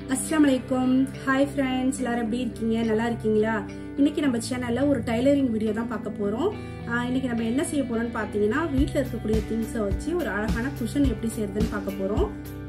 அஸ்லாம் வலைக்கும் hi friends எல்லாரும் எப்படி இருக்கீங்க நல்லா இருக்கீங்களா இன்னைக்கு நம்ம சேனல்ல ஒரு டைலரிங் வீடியோ தான் பார்க்க போறோம் ஆஹ் இன்னைக்கு நம்ம என்ன செய்ய போறோம்னு பார்த்தீங்கன்னா வீட்டில் இருக்கக்கூடிய திங்ஸை வச்சு ஒரு அழகான குஷன் எப்படி செய்யறதுன்னு பார்க்க போறோம்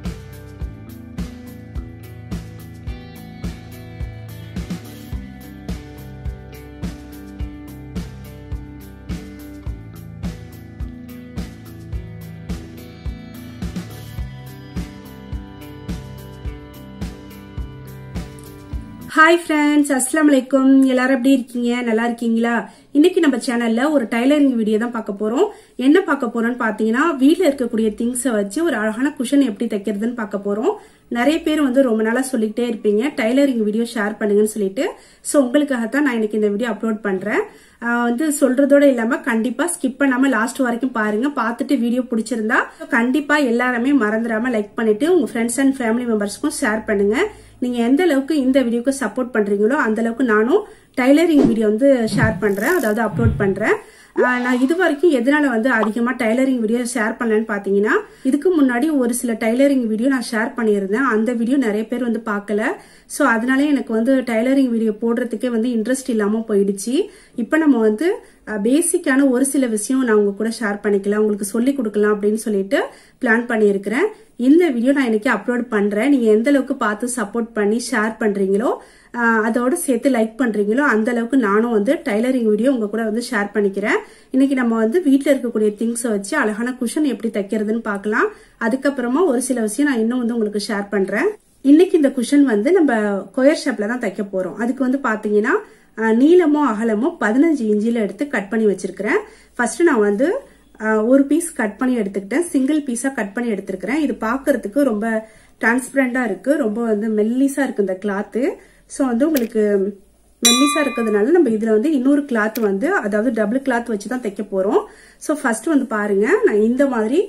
ஹாய் ஃப்ரெண்ட்ஸ் அஸ்லாம் வலைக்கும் எல்லாரும் எப்படி இருக்கீங்க நல்லா இருக்கீங்களா இன்னைக்கு நம்ம சேனல்ல ஒரு டைலரிங் வீடியோ தான் பார்க்க போறோம் என்ன பார்க்க போறோம்னு பாத்தீங்கன்னா வீட்ல இருக்கக்கூடிய திங்ஸை வச்சு ஒரு அழகான குஷன் எப்படி தைக்கிறதுன்னு பார்க்க போறோம் நிறைய பேர் வந்து ரொம்ப நாளா சொல்லிட்டே இருப்பீங்க டைலரிங் வீடியோ ஷேர் பண்ணுங்கன்னு சொல்லிட்டு ஸோ உங்களுக்காகத்தான் நான் இன்னைக்கு இந்த வீடியோ அப்லோட் பண்றேன் ஆஹ் வந்து சொல்றதோட இல்லாம கண்டிப்பா ஸ்கிப் பண்ணாம லாஸ்ட் வரைக்கும் பாருங்க பார்த்துட்டு வீடியோ பிடிச்சிருந்தா கண்டிப்பா எல்லாருமே மறந்துடாம லைக் பண்ணிட்டு உங்க ஃப்ரெண்ட்ஸ் அண்ட் ஃபேமிலி மெம்பர்ஸ்க்கும் ஷேர் பண்ணுங்க நீங்க எந்த அளவுக்கு இந்த வீடியோக்கு சப்போர்ட் பண்றீங்களோ அந்த அளவுக்கு நானும் டைலரிங் வீடியோ வந்து ஷேர் பண்றேன் அதாவது அப்லோட் பண்றேன் ஆஹ் நான் இது வரைக்கும் எதனால வந்து அதிகமா டைலரிங் வீடியோ ஷேர் பண்ணலன்னு பாத்தீங்கன்னா இதுக்கு முன்னாடி ஒரு சில டைலரிங் வீடியோ நான் ஷேர் பண்ணியிருந்தேன் அந்த வீடியோ நிறைய பேர் வந்து பார்க்கல ஸோ அதனால எனக்கு வந்து டைலரிங் வீடியோ போடுறதுக்கே வந்து இன்ட்ரெஸ்ட் இல்லாம போயிடுச்சு இப்போ நம்ம வந்து பேசிக்கான ஒரு சில விஷயம் நான் உங்க கூட ஷேர் பண்ணிக்கலாம் உங்களுக்கு சொல்லி கொடுக்கலாம் அப்படின்னு சொல்லிட்டு பிளான் பண்ணியிருக்கிறேன் இந்த வீடியோ நான் இன்னைக்கு அப்லோட் பண்றேன் நீங்க எந்த அளவுக்கு பார்த்து சப்போர்ட் பண்ணி ஷேர் பண்றீங்களோ ஆஹ் அதோட சேர்த்து லைக் பண்றீங்களோ அந்த அளவுக்கு நானும் வந்து டைலரிங் வீடியோ உங்க கூட வந்து ஷேர் பண்ணிக்கிறேன் இன்னைக்கு நம்ம வந்து வீட்ல இருக்கக்கூடிய திங்ஸை வச்சு அழகான குஷன் எப்படி தைக்கிறதுன்னு பார்க்கலாம் அதுக்கப்புறமா ஒரு சில விஷயம் நான் இன்னும் வந்து உங்களுக்கு ஷேர் பண்றேன் இன்னைக்கு இந்த குஷன் வந்து நம்ம கொயர் ஷேப்ல தான் தைக்க போறோம் அதுக்கு வந்து பாத்தீங்கன்னா ஆஹ் நீளமோ அகலமோ பதினஞ்சு இன்ச்சில எடுத்து கட் பண்ணி வச்சிருக்கிறேன் ஃபர்ஸ்ட் நான் வந்து ஆஹ் ஒரு பீஸ் கட் பண்ணி எடுத்துக்கிட்டேன் சிங்கிள் பீஸா கட் பண்ணி எடுத்திருக்கிறேன் இது பாக்குறதுக்கு ரொம்ப டிரான்ஸ்பரண்டா இருக்கு ரொம்ப வந்து மெல்லிசா இருக்கு இந்த கிளாத்து ஸோ வந்து உங்களுக்கு மெல்லிசா இருக்கிறதுனால நம்ம இதுல வந்து இன்னொரு கிளாத் வந்து அதாவது டபுள் கிளாத் வச்சு தான் தைக்க போறோம் ஸோ ஃபர்ஸ்ட் வந்து பாருங்க நான் இந்த மாதிரி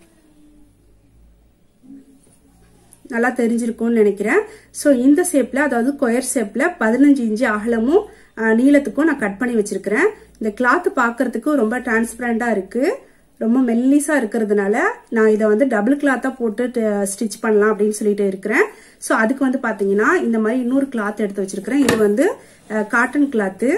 நல்லா தெரிஞ்சிருக்கும்னு நினைக்கிறேன் ஸோ இந்த ஷேப்ல அதாவது கொயர் ஷேப்ல பதினஞ்சு இன்ச்சு அகலமும் நீளத்துக்கும் நான் கட் பண்ணி வச்சிருக்கிறேன் இந்த கிளாத் பார்க்கறதுக்கு ரொம்ப டிரான்ஸ்பரண்டா இருக்கு ரொம்ப மெல்லிசா இருக்கிறதுனால நான் இதை வந்து டபுள் கிளாத்தா போட்டு ஸ்டிச் பண்ணலாம் அப்படின்னு சொல்லிட்டு இருக்கிறேன் ஸோ அதுக்கு வந்து பாத்தீங்கன்னா இந்த மாதிரி இன்னொரு கிளாத் எடுத்து வச்சிருக்கிறேன் இது வந்து காட்டன் கிளாத்து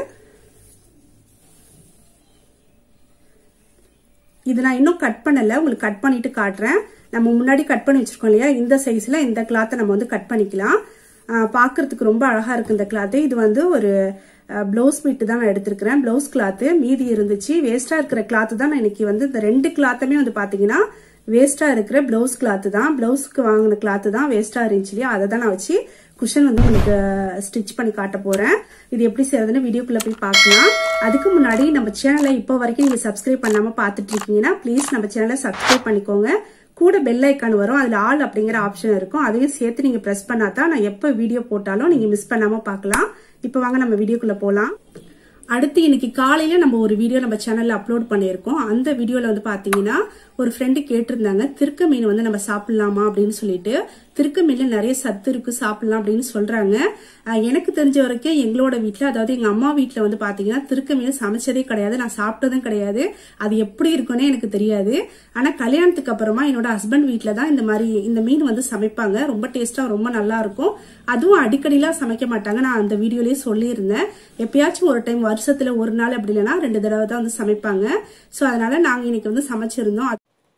இது நான் இன்னும் கட் பண்ணல உங்களுக்கு கட் பண்ணிட்டு காட்டுறேன் நம்ம முன்னாடி கட் பண்ணி வச்சிருக்கோம் இல்லையா இந்த சைஸ்ல இந்த கிளாத்தை நம்ம வந்து கட் பண்ணிக்கலாம் பாக்குறதுக்கு ரொம்ப அழகா இருக்கு இந்த கிளாத்து இது வந்து ஒரு பிளவுஸ் பிட்டு தான் நான் எடுத்திருக்கிறேன் பிளவுஸ் கிளாத்து மீதி இருந்துச்சு வேஸ்டா இருக்கிற கிளாத்து தான் நான் இன்னைக்கு வந்து இந்த ரெண்டு கிளாத்துமே வந்து பாத்தீங்கன்னா வேஸ்டா இருக்கிற பிளவுஸ் கிளாத்து தான் பிளவுஸ்க்கு வாங்கின கிளாத்து தான் வேஸ்டா இருந்துச்சு இல்லையா அதை தான் நான் வச்சு குஷன் வந்து உங்களுக்கு ஸ்டிச் பண்ணி காட்ட போறேன் இது எப்படி செய்யறதுன்னு வீடியோக்குள்ள போய் பார்க்கலாம் அதுக்கு முன்னாடி நம்ம சேனலை இப்போ வரைக்கும் நீங்க சப்ஸ்கிரைப் பண்ணாம பாத்துட்டு இருக்கீங்கன்னா ப்ளீஸ் நம்ம சேனலை சப்ஸ்கிரைப் பண்ணிக்கோங்க கூட பெல் ஐக்கான் வரும் அதுல ஆல் அப்படிங்கிற ஆப்ஷன் இருக்கும் அதையும் சேர்த்து நீங்க பிரஸ் பண்ணாதான் நான் எப்ப வீடியோ போட்டாலும் நீங்க மிஸ் பண்ணாம பார்க்கலாம் இப்போ வாங்க நம்ம வீடியோக்குள்ள போலாம் அடுத்து இன்னைக்கு காலையில நம்ம ஒரு வீடியோ நம்ம சேனல்ல அப்லோட் பண்ணியிருக்கோம் அந்த வீடியோல வந்து பாத்தீங்கன்னா ஒரு ஃப்ரெண்டு கேட்டிருந்தாங்க திருக்க மீன் வந்து நம்ம சாப்பிடலாமா அப்படின்னு சொல்லிட்டு திருக்க மீன்ல நிறைய சத்து இருக்கு சாப்பிடலாம் அப்படின்னு சொல்றாங்க எனக்கு தெரிஞ்ச வரைக்கும் எங்களோட வீட்டுல அதாவது எங்க அம்மா வீட்டுல வந்து பாத்தீங்கன்னா திருக்க மீன் சமைச்சதே கிடையாது நான் சாப்பிட்டதும் கிடையாது அது எப்படி இருக்குன்னே எனக்கு தெரியாது ஆனா கல்யாணத்துக்கு அப்புறமா என்னோட ஹஸ்பண்ட் வீட்டுல தான் இந்த மாதிரி இந்த மீன் வந்து சமைப்பாங்க ரொம்ப டேஸ்டா ரொம்ப நல்லா இருக்கும் அதுவும் அடிக்கடிலாம் சமைக்க மாட்டாங்க நான் அந்த வீடியோலயே சொல்லியிருந்தேன் எப்பயாச்சும் ஒரு டைம் வருஷத்துல ஒரு நாள் அப்படி இல்லைன்னா ரெண்டு தடவை தான் வந்து சமைப்பாங்க ஸோ அதனால நாங்க இன்னைக்கு வந்து சமைச்சிருந்தோம்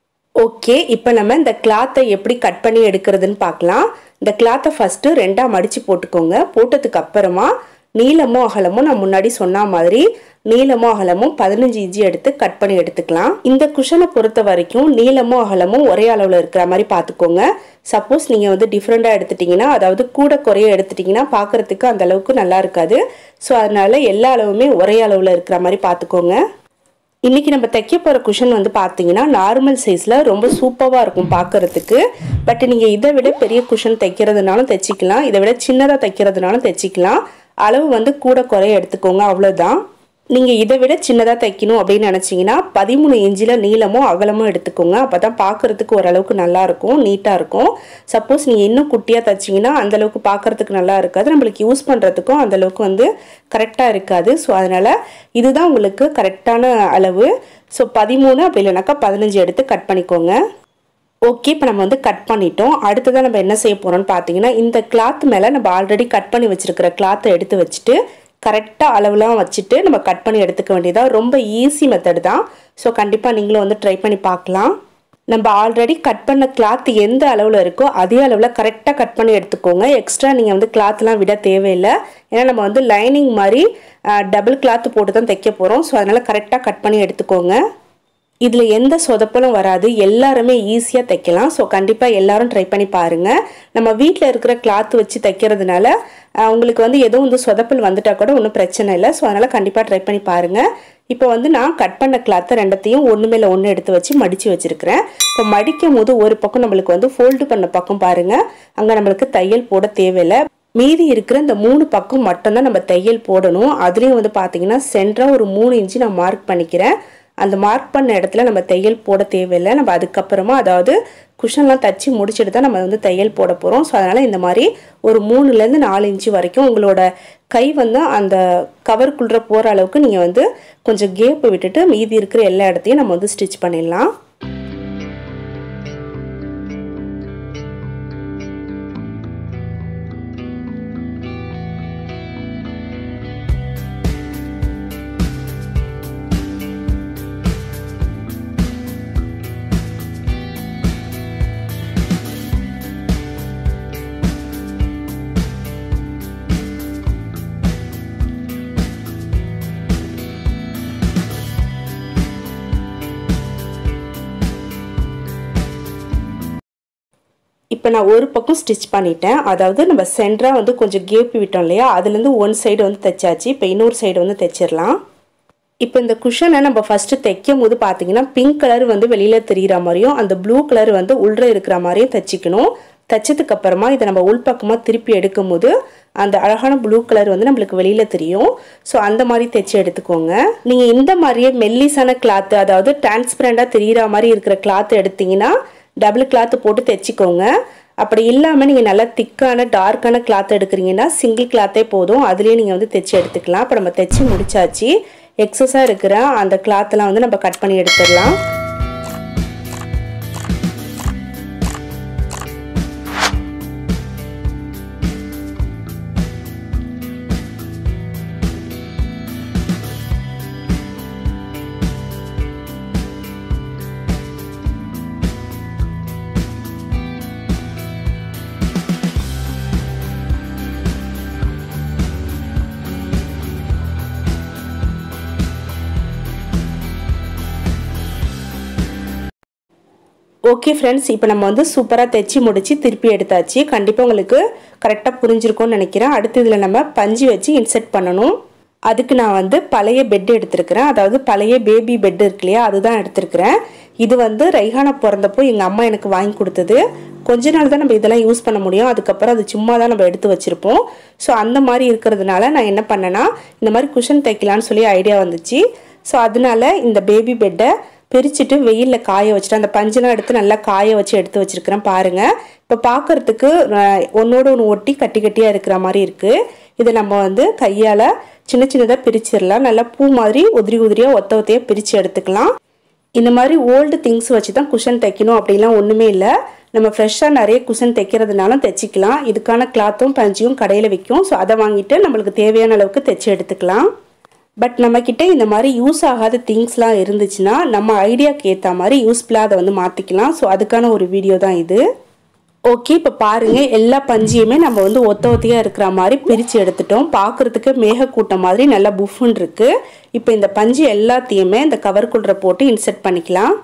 ஓகே இப்போ நம்ம இந்த கிளாத்தை எப்படி கட் பண்ணி எடுக்கிறதுன்னு பார்க்கலாம் இந்த கிளாத்தை ஃபஸ்ட்டு ரெண்டாக மடித்து போட்டுக்கோங்க போட்டதுக்கு அப்புறமா நீளமும் அகலமும் நான் முன்னாடி சொன்ன மாதிரி நீளமும் அகலமும் பதினஞ்சு இன்ச்சு எடுத்து கட் பண்ணி எடுத்துக்கலாம் இந்த குஷனை பொறுத்த வரைக்கும் நீளமும் அகலமும் ஒரே அளவில் இருக்கிற மாதிரி பார்த்துக்கோங்க சப்போஸ் நீங்கள் வந்து டிஃப்ரெண்ட்டாக எடுத்துட்டிங்கன்னா அதாவது கூட குறைய எடுத்துட்டிங்கன்னா பார்க்குறதுக்கு அந்த அளவுக்கு நல்லா இருக்காது ஸோ அதனால எல்லா அளவுமே ஒரே அளவில் இருக்கிற மாதிரி பார்த்துக்கோங்க இன்றைக்கி நம்ம தைக்க போகிற குஷன் வந்து பார்த்தீங்கன்னா நார்மல் சைஸில் ரொம்ப சூப்பராக இருக்கும் பார்க்குறதுக்கு பட் நீங்கள் இதை விட பெரிய குஷன் தைக்கிறதுனாலும் தைச்சிக்கலாம் இதை விட சின்னதாக தைக்கிறதுனாலும் தைச்சிக்கலாம் அளவு வந்து கூட குறைய எடுத்துக்கோங்க அவ்வளோதான் நீங்கள் இதை விட சின்னதாக தைக்கணும் அப்படின்னு நினச்சிங்கன்னா பதிமூணு இன்ச்சில் நீளமும் அகலமும் எடுத்துக்கோங்க அப்போ தான் பார்க்குறதுக்கு ஓரளவுக்கு நல்லாயிருக்கும் நீட்டாக இருக்கும் சப்போஸ் நீங்கள் இன்னும் குட்டியாக தைச்சிங்கன்னா அந்தளவுக்கு பார்க்குறதுக்கு நல்லா இருக்காது நம்மளுக்கு யூஸ் பண்ணுறதுக்கும் அந்தளவுக்கு வந்து கரெக்டாக இருக்காது ஸோ அதனால் இதுதான் உங்களுக்கு கரெக்டான அளவு ஸோ பதிமூணு அப்படி இல்லைனாக்கா பதினஞ்சு எடுத்து கட் பண்ணிக்கோங்க ஓகே இப்போ நம்ம வந்து கட் பண்ணிட்டோம் அடுத்ததான் நம்ம என்ன செய்ய போகிறோம்னு பார்த்தீங்கன்னா இந்த கிளாத் மேலே நம்ம ஆல்ரெடி கட் பண்ணி வச்சுருக்கிற கிளாத்தை எடுத்து வச்சுட்டு கரெக்டாக அளவுலாம் வச்சுட்டு நம்ம கட் பண்ணி எடுத்துக்க வேண்டியதாக ரொம்ப ஈஸி மெத்தட் தான் ஸோ கண்டிப்பாக நீங்களும் வந்து ட்ரை பண்ணி பார்க்கலாம் நம்ம ஆல்ரெடி கட் பண்ண கிளாத் எந்த அளவில் இருக்கோ அதே அளவில் கரெக்டாக கட் பண்ணி எடுத்துக்கோங்க எக்ஸ்ட்ரா நீங்கள் வந்து கிளாத்லாம் விட தேவையில்லை ஏன்னா நம்ம வந்து லைனிங் மாதிரி டபுள் கிளாத் போட்டு தான் தைக்க போகிறோம் ஸோ அதனால் கரெக்டாக கட் பண்ணி எடுத்துக்கோங்க இதில் எந்த சொதப்பலும் வராது எல்லாருமே ஈஸியாக தைக்கலாம் ஸோ கண்டிப்பாக எல்லாரும் ட்ரை பண்ணி பாருங்கள் நம்ம வீட்டில் இருக்கிற கிளாத் வச்சு தைக்கிறதுனால உங்களுக்கு வந்து எதுவும் வந்து சொதப்பல் வந்துட்டா கூட ஒன்றும் பிரச்சனை இல்லை ஸோ அதனால் கண்டிப்பாக ட்ரை பண்ணி பாருங்கள் இப்போ வந்து நான் கட் பண்ண கிளாத்தை ரெண்டத்தையும் ஒன்று மேலே ஒன்று எடுத்து வச்சு மடித்து வச்சுருக்கிறேன் இப்போ மடிக்கும் போது ஒரு பக்கம் நம்மளுக்கு வந்து ஃபோல்டு பண்ண பக்கம் பாருங்கள் அங்கே நம்மளுக்கு தையல் போட தேவையில்லை மீதி இருக்கிற இந்த மூணு பக்கம் மட்டும்தான் நம்ம தையல் போடணும் அதுலேயும் வந்து பார்த்தீங்கன்னா சென்டராக ஒரு மூணு இன்ச்சு நான் மார்க் பண்ணிக்கிறேன் அந்த மார்க் பண்ண இடத்துல நம்ம தையல் போட தேவையில்லை நம்ம அதுக்கப்புறமா அதாவது குஷன்லாம் தச்சு முடிச்சுட்டு தான் நம்ம வந்து தையல் போட போகிறோம் ஸோ அதனால் இந்த மாதிரி ஒரு மூணுலேருந்து நாலு இன்ச்சு வரைக்கும் உங்களோட கை வந்து அந்த கவருக்குள்ளே போகிற அளவுக்கு நீங்கள் வந்து கொஞ்சம் கேப்பு விட்டுட்டு மீதி இருக்கிற எல்லா இடத்தையும் நம்ம வந்து ஸ்டிச் பண்ணிடலாம் இப்போ நான் ஒரு பக்கம் ஸ்டிச் பண்ணிட்டேன் அதாவது நம்ம சென்டராக வந்து கொஞ்சம் கேப்பு விட்டோம் இல்லையா அதுலேருந்து ஒன் சைடு வந்து தைச்சாச்சு இப்போ இன்னொரு சைடு வந்து தைச்சிடலாம் இப்போ இந்த குஷனை நம்ம ஃபஸ்ட்டு தைக்கும் போது பார்த்தீங்கன்னா பிங்க் கலர் வந்து வெளியில் தெரிகிற மாதிரியும் அந்த ப்ளூ கலர் வந்து உள்ள இருக்கிற மாதிரியும் தைச்சிக்கணும் தைச்சதுக்கு அப்புறமா இதை நம்ம உள்பக்கமாக திருப்பி எடுக்கும் போது அந்த அழகான ப்ளூ கலர் வந்து நம்மளுக்கு வெளியில் தெரியும் ஸோ அந்த மாதிரி தைச்சி எடுத்துக்கோங்க நீங்கள் இந்த மாதிரியே மெல்லிஸான கிளாத்து அதாவது டிரான்ஸ்பரண்டாக தெரிகிற மாதிரி இருக்கிற கிளாத்து எடுத்தீங்கன்னா டபுள் கிளாத்து போட்டு தைச்சிக்கோங்க அப்படி இல்லாமல் நீங்கள் நல்லா திக்கான டார்க்கான கிளாத் எடுக்கிறீங்கன்னா சிங்கிள் கிளாத்தே போதும் அதுலேயே நீங்கள் வந்து தைச்சி எடுத்துக்கலாம் இப்போ நம்ம தைச்சி முடிச்சாச்சு எக்ஸஸாக இருக்கிற அந்த கிளாத்தெல்லாம் வந்து நம்ம கட் பண்ணி எடுத்துடலாம் ஓகே ஃப்ரெண்ட்ஸ் இப்போ நம்ம வந்து சூப்பராக தைச்சி முடித்து திருப்பி எடுத்தாச்சு கண்டிப்பாக உங்களுக்கு கரெக்டாக புரிஞ்சிருக்கும்னு நினைக்கிறேன் அடுத்து இதில் நம்ம பஞ்சு வச்சு இன்செர்ட் பண்ணணும் அதுக்கு நான் வந்து பழைய பெட் எடுத்திருக்கிறேன் அதாவது பழைய பேபி பெட் இருக்கு இல்லையா அதுதான் எடுத்திருக்கிறேன் இது வந்து ரைஹானா பிறந்தப்போ எங்கள் அம்மா எனக்கு வாங்கி கொடுத்தது கொஞ்ச நாள் தான் நம்ம இதெல்லாம் யூஸ் பண்ண முடியும் அதுக்கப்புறம் அது சும்மா தான் நம்ம எடுத்து வச்சுருப்போம் ஸோ அந்த மாதிரி இருக்கிறதுனால நான் என்ன பண்ணேன்னா இந்த மாதிரி குஷன் தைக்கலான்னு சொல்லி ஐடியா வந்துச்சு ஸோ அதனால இந்த பேபி பெட்டை பிரிச்சுட்டு வெயிலில் காய வச்சுட்டு அந்த பஞ்செலாம் எடுத்து நல்லா காய வச்சு எடுத்து வச்சுருக்கிறேன் பாருங்கள் இப்போ பார்க்குறதுக்கு ஒன்றோட ஒன்று ஒட்டி கட்டி கட்டியாக இருக்கிற மாதிரி இருக்குது இதை நம்ம வந்து கையால் சின்ன சின்னதாக பிரிச்சிடலாம் நல்லா பூ மாதிரி உதிரி உதிரியாக ஒத்த ஒத்தையாக பிரித்து எடுத்துக்கலாம் இந்த மாதிரி ஓல்டு திங்ஸ் வச்சு தான் குஷன் தைக்கணும் அப்படிலாம் ஒன்றுமே இல்லை நம்ம ஃப்ரெஷ்ஷாக நிறைய குஷன் தைக்கிறதுனாலும் தைச்சிக்கலாம் இதுக்கான கிளாத்தும் பஞ்சியும் கடையில் விற்கும் ஸோ அதை வாங்கிட்டு நம்மளுக்கு தேவையான அளவுக்கு தைச்சி எடுத்துக்கலாம் பட் நம்மக்கிட்ட இந்த மாதிரி யூஸ் ஆகாத திங்ஸ்லாம் இருந்துச்சுன்னா நம்ம ஐடியாவுக்கு ஏற்ற மாதிரி யூஸ்ஃபுல்லாக அதை வந்து மாற்றிக்கலாம் ஸோ அதுக்கான ஒரு வீடியோ தான் இது ஓகே இப்போ பாருங்கள் எல்லா பஞ்சியுமே நம்ம வந்து ஒத்த ஒத்தையாக இருக்கிற மாதிரி பிரித்து எடுத்துட்டோம் பார்க்குறதுக்கு மேகக்கூட்டம் மாதிரி நல்லா புஃபுன்னு இருக்குது இப்போ இந்த பஞ்சு எல்லாத்தையுமே இந்த கவர்க்குள்ளே போட்டு இன்செர்ட் பண்ணிக்கலாம்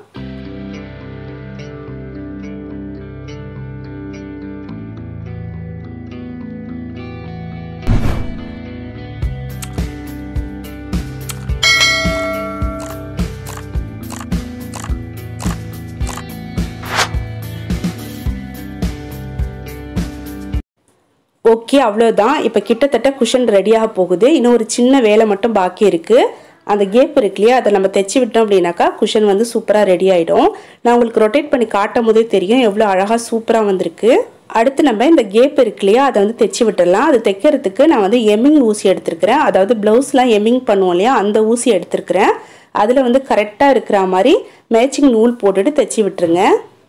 ஓகே அவ்வளோதான் இப்போ கிட்டத்தட்ட குஷன் ரெடியாக போகுது இன்னும் ஒரு சின்ன வேலை மட்டும் பாக்கி இருக்குது அந்த கேப் இருக்கு இல்லையா அதை நம்ம தைச்சி விட்டோம் அப்படின்னாக்கா குஷன் வந்து சூப்பராக ரெடி ஆகிடும் நான் உங்களுக்கு ரொட்டேட் பண்ணி காட்டும் போதே தெரியும் எவ்வளோ அழகாக சூப்பராக வந்திருக்கு அடுத்து நம்ம இந்த கேப் இருக்கு இல்லையா அதை வந்து தைச்சி விட்டுடலாம் அது தைக்கிறதுக்கு நான் வந்து எம்மிங் ஊசி எடுத்திருக்கிறேன் அதாவது ப்ளவுஸ்லாம் எம்மிங் பண்ணுவோம் இல்லையா அந்த ஊசி எடுத்திருக்கிறேன் அதில் வந்து கரெக்டாக இருக்கிற மாதிரி மேட்சிங் நூல் போட்டுட்டு தைச்சி விட்டுருங்க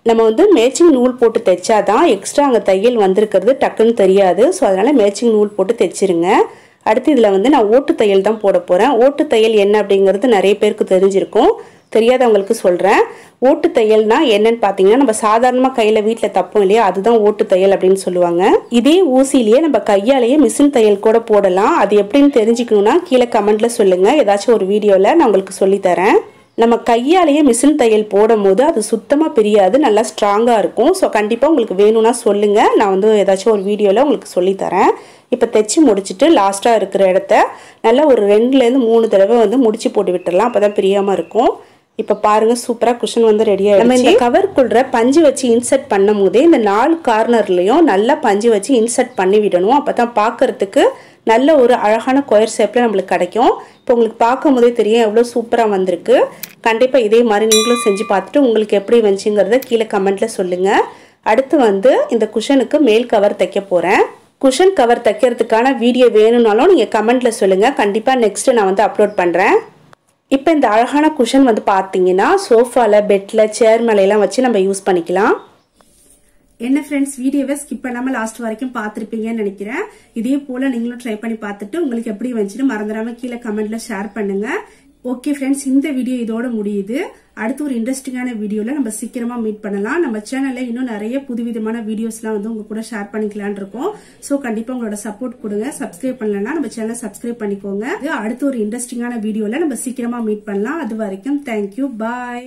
நம்ம வந்து மேட்சிங் நூல் போட்டு தைச்சாதான் எக்ஸ்ட்ரா அங்கே தையல் வந்திருக்கிறது டக்குன்னு தெரியாது ஸோ அதனால் மேட்சிங் நூல் போட்டு தைச்சிருங்க அடுத்து இதில் வந்து நான் ஓட்டு தையல் தான் போட போகிறேன் ஓட்டு தையல் என்ன அப்படிங்கிறது நிறைய பேருக்கு தெரிஞ்சிருக்கும் தெரியாதவங்களுக்கு சொல்கிறேன் ஓட்டு தையல்னா என்னன்னு பார்த்தீங்கன்னா நம்ம சாதாரணமாக கையில் வீட்டில் தப்போம் இல்லையா அதுதான் ஓட்டு தையல் அப்படின்னு சொல்லுவாங்க இதே ஊசிலேயே நம்ம கையாலேயே மிஷின் தையல் கூட போடலாம் அது எப்படின்னு தெரிஞ்சுக்கணும்னா கீழே கமெண்ட்ல சொல்லுங்கள் ஏதாச்சும் ஒரு வீடியோவில் நான் உங்களுக்கு சொல்லித்தரேன் நம்ம கையாலேயே மிஷின் தையல் போடும் போது அது சுத்தமாக பிரியாது நல்லா ஸ்ட்ராங்காக இருக்கும் ஸோ கண்டிப்பாக உங்களுக்கு வேணும்னா சொல்லுங்கள் நான் வந்து ஏதாச்சும் ஒரு வீடியோவில் உங்களுக்கு சொல்லித்தரேன் இப்போ தைச்சி முடிச்சுட்டு லாஸ்ட்டாக இருக்கிற இடத்த நல்லா ஒரு ரெண்டுலேருந்து மூணு தடவை வந்து முடிச்சு போட்டு விட்டுடலாம் அப்போ தான் பிரியாமல் இருக்கும் இப்போ பாருங்க சூப்பராக குஷன் வந்து ரெடி ஆகிடுச்சு நம்ம இந்த கவர்க்குள்ள பஞ்சு வச்சு இன்சர்ட் பண்ணும் போதே இந்த நாலு கார்னர்லையும் நல்லா பஞ்சு வச்சு இன்சர்ட் பண்ணி விடணும் அப்போ தான் பார்க்கறதுக்கு நல்ல ஒரு அழகான கொயர் ஷேப்பில் நம்மளுக்கு கிடைக்கும் இப்போ உங்களுக்கு பார்க்கும் போதே தெரியும் எவ்வளோ சூப்பராக வந்திருக்கு கண்டிப்பாக இதே மாதிரி நீங்களும் செஞ்சு பார்த்துட்டு உங்களுக்கு எப்படி வந்துச்சுங்கிறத கீழே கமெண்ட்டில் சொல்லுங்கள் அடுத்து வந்து இந்த குஷனுக்கு மேல் கவர் தைக்க போகிறேன் குஷன் கவர் தைக்கிறதுக்கான வீடியோ வேணும்னாலும் நீங்கள் கமெண்ட்டில் சொல்லுங்கள் கண்டிப்பாக நெக்ஸ்ட்டு நான் வந்து அப்லோட் பண்ணுறேன் இப்போ இந்த அழகான குஷன் வந்து பார்த்தீங்கன்னா சோஃபாவில் பெட்டில் சேர் மேலையெல்லாம் வச்சு நம்ம யூஸ் பண்ணிக்கலாம் என்ன ஃப்ரெண்ட்ஸ் வீடியோவை ஸ்கிப் பண்ணாம லாஸ்ட் வரைக்கும் பார்த்திருப்பீங்கன்னு நினைக்கிறேன் இதே போல நீங்களும் ட்ரை பண்ணி பார்த்துட்டு உங்களுக்கு எப்படி வந்துச்சுன்னு மறந்துடாம கீழே கமெண்ட்ல ஷேர் பண்ணுங்க ஓகே ஃப்ரெண்ட்ஸ் இந்த வீடியோ இதோட முடியுது அடுத்து ஒரு இன்ட்ரெஸ்டிங்கான வீடியோல நம்ம சீக்கிரமா மீட் பண்ணலாம் நம்ம சேனல்ல இன்னும் நிறைய புதுவிதமான வீடியோஸ்லாம் வந்து உங்க கூட ஷேர் பண்ணிக்கலாம்னு இருக்கோம் சோ கண்டிப்பா உங்களோட சப்போர்ட் கொடுங்க சப்ஸ்கிரைப் பண்ணலன்னா நம்ம சேனலை சப்ஸ்கிரைப் பண்ணிக்கோங்க அடுத்து ஒரு இன்ட்ரெஸ்டிங்கான வீடியோல நம்ம சீக்கிரமா மீட் பண்ணலாம் அது வரைக்கும் தேங்க்யூ பாய்